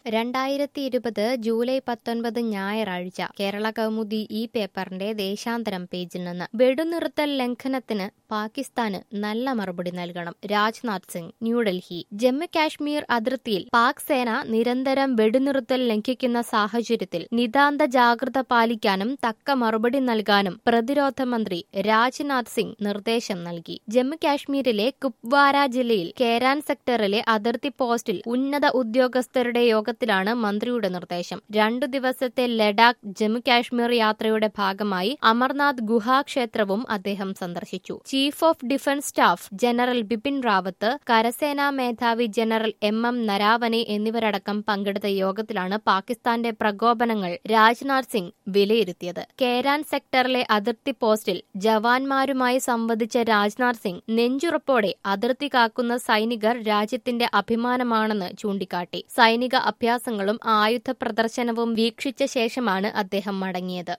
രണ്ടായിരത്തി ഇരുപത് ജൂലൈ പത്തൊൻപത് ഞായറാഴ്ച കേരള കൗമുദി ഈ പേപ്പറിന്റെ ദേശാന്തരം പേജിൽ നിന്ന് വെടിനിർത്തൽ ലംഘനത്തിന് പാകിസ്ഥാന് നല്ല മറുപടി നൽകണം രാജ്നാഥ് സിംഗ് ന്യൂഡൽഹി ജമ്മു കാശ്മീർ അതിർത്തിയിൽ പാക് സേന നിരന്തരം വെടിനിർത്തൽ ലംഘിക്കുന്ന സാഹചര്യത്തിൽ നിതാന്ത ജാഗ്രത പാലിക്കാനും തക്ക മറുപടി നൽകാനും പ്രതിരോധ മന്ത്രി രാജ്നാഥ് സിംഗ് നിർദ്ദേശം നൽകി ജമ്മു കാശ്മീരിലെ കുപ്വാര ജില്ലയിൽ കേരാൻ സെക്ടറിലെ അതിർത്തി പോസ്റ്റിൽ ഉന്നത ഉദ്യോഗസ്ഥരുടെ യോഗത്തിലാണ് മന്ത്രിയുടെ നിർദ്ദേശം രണ്ടു ദിവസത്തെ ലഡാക്ക് ജമ്മു കാശ്മീർ യാത്രയുടെ ഭാഗമായി അമർനാഥ് ഗുഹാക്ഷേത്രവും അദ്ദേഹം സന്ദർശിച്ചു chief of defence staff general Bipin Rawat കരസേനാ മേധാവി ജനറൽ എം എം നരാവനെ എന്നിവരടക്കം പങ്കെടുത്ത യോഗത്തിലാണ് പാകിസ്ഥാന്റെ പ്രകോപനങ്ങൾ രാജ്നാഥ് സിംഗ് വിലയിരുത്തിയത് കേരാൻ സെക്ടറിലെ അതിർത്തി പോസ്റ്റിൽ ജവാന്മാരുമായി സംവദിച്ച രാജ്നാഥ് സിംഗ് നെഞ്ചുറപ്പോടെ അതിർത്തി കാക്കുന്ന സൈനികർ രാജ്യത്തിന്റെ അഭിമാനമാണെന്ന് ചൂണ്ടിക്കാട്ടി സൈനിക അഭ്യാസങ്ങളും ആയുധ പ്രദർശനവും വീക്ഷിച്ച ശേഷമാണ് അദ്ദേഹം മടങ്ങിയത്